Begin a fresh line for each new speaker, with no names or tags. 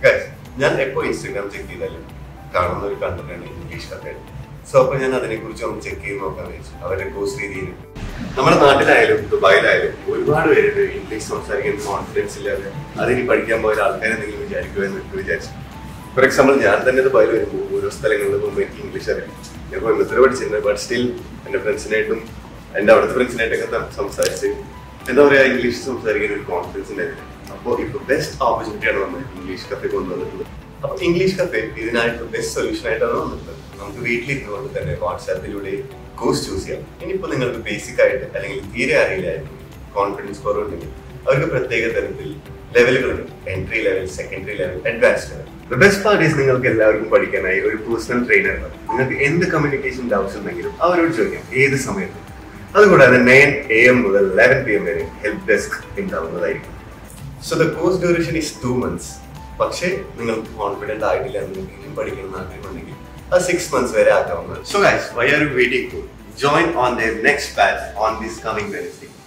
Guys, ഞാൻ എപ്പോ Instagram check ചെയ്താലും കാണുന്ന ഒരു കണ്ടന്റാണ് ഇംഗ്ലീഷ് കഥകൾ സോ അപ്പൊ ഞാൻ അതിനെ കുറിച്ച് ഒന്ന് ചെക്ക് ചെയ്ത് നോക്കാൻ വെച്ചു അവരുടെ കോഴ്സ് രീതിയിലും നമ്മുടെ നാട്ടിലായാലും ദുബായിലായാലും ഒരുപാട് പേരുണ്ട് ഇംഗ്ലീഷ് സംസാരിക്കാൻ കോൺഫിഡൻസ് ഇല്ലാതെ അതിനി പഠിക്കാൻ പോയ ആൾക്കാരെ എന്തെങ്കിലും വിചാരിക്കുമോ എന്ന് എനിക്ക് വിചാരിച്ചു ഫോർ എക്സാമ്പിൾ ഞാൻ തന്നെ ദുബായിൽ വരുമ്പോൾ ഓരോ സ്ഥലങ്ങളിൽ പോകുമ്പോൾ എനിക്ക് ഇംഗ്ലീഷ് അറിയാം ഞാൻ കോയമ്പത്തൂർ പഠിച്ചിട്ടുണ്ട് ബട്ട് സ്റ്റിൽ എൻ്റെ ഫ്രണ്ട്സിനായിട്ടും എൻ്റെ അവിടുത്തെ ഫ്രണ്ട്സിനായിട്ടൊക്കെ ത- സംസാരിച്ച് എന്താ പറയുക ഇംഗ്ലീഷ് സംസാരിക്കാൻ ഒരു കോൺഫിഡൻസ് ഉണ്ടായിരുന്നു അപ്പോൾ ഇപ്പോൾ ബെസ്റ്റ് ഓപ്പർച്യൂണിറ്റിയാണ് നമ്മൾ ഇംഗ്ലീഷ് കഫേ കൊണ്ടുവന്നിട്ടുള്ളത് അപ്പോൾ ഇംഗ്ലീഷ് കഫേ ഇതിനായിട്ട് ബെസ്റ്റ് സൊല്യൂഷൻ ആയിട്ടാണ് വന്നിട്ടുള്ളത് നമുക്ക് വീട്ടിലിരുന്നു കൊണ്ട് തന്നെ വാട്സാപ്പിലൂടെ കോഴ്സ് ചൂസ് ചെയ്യാം ഇനിയിപ്പോൾ നിങ്ങൾക്ക് ബേസിക് ആയിട്ട് അല്ലെങ്കിൽ തീരെ അറിയില്ലായിരുന്നു കോൺഫിഡൻസ് കുറവുണ്ടെങ്കിൽ അവർക്ക് പ്രത്യേക തരത്തിൽ ലെവലുകളുണ്ട് entry level secondary level advance level the best part is നിങ്ങൾക്ക് എല്ലാവർക്കും പഠിക്കാനായി ഒരു പേഴ്സണൽ ട്രെയിനർ നിങ്ങൾക്ക് എന്ത് കമ്മ്യൂണിക്കേഷൻ ഡൗട്ട്സ് ഉണ്ടെങ്കിലും അവരോട് ചോദിക്കാം ഏത് സമയത്തും അതുകൂടാതെ നയൻ എ എം മുതൽ ലെവൻ പി എം വരെ ഹെൽപ്പ് ഡെസ്ക് ഉണ്ടാവുന്നതായിരിക്കും so the course duration is two months പക്ഷേ നിങ്ങൾക്ക് കോൺഫിഡന്റ് ആയിട്ടില്ല നിങ്ങൾക്ക് ഇനിയും പഠിക്കണം എന്ന് ആഗ്രഹമുണ്ടെങ്കിൽ അത് സിക്സ് മന്ത്സ് വരെ ആക്കാവുന്നത് so guys why are you waiting to join on the next batch on this coming Wednesday